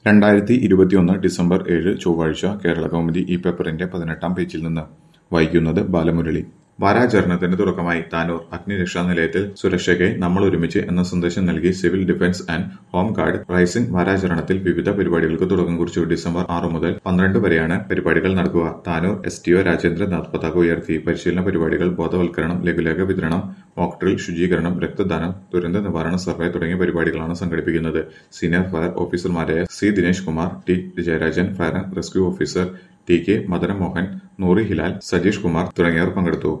രണ്ടായിരത്തി ഇരുപത്തിയൊന്ന് ഡിസംബർ ഏഴ് ചൊവ്വാഴ്ച കേരള കൗമുദി ഈ പേപ്പറിന്റെ പതിനെട്ടാം പേജിൽ നിന്ന് വായിക്കുന്നത് ബാലമുരളി വാരാചരണത്തിന് തുടക്കമായി താനൂർ അഗ്നിരക്ഷാ നിലയത്തിൽ സുരക്ഷയ്ക്കായി നമ്മൾ ഒരുമിച്ച് എന്ന സന്ദേശം നൽകി civil defence and home guard raising വാരാചരണത്തിൽ വിവിധ പരിപാടികൾക്ക് തുടക്കം കുറിച്ചു ഡിസംബർ ആറ് മുതൽ പന്ത്രണ്ട് വരെയാണ് പരിപാടികൾ നടക്കുക Tanur S T O Rajendranath പതാക ഉയർത്തി പരിശീലന പരിപാടികൾ ബോധവൽക്കരണം ലഘുലേഖ വിതരണം മോക്ഡ്രിൽ ശുചീകരണം രക്തദാനം ദുരന്ത നിവാരണ സർവേ തുടങ്ങിയ പരിപാടികളാണ് സംഘടിപ്പിക്കുന്നത് സീനിയർ ഫയർ ഓഫീസർമാരായ C Dinesh Kumar T Jayarajan fire and rescue officer T K Madanamohan Noori Hilal Sajeesh Kumar തുടങ്ങിയവർ പങ്കെടുത്തു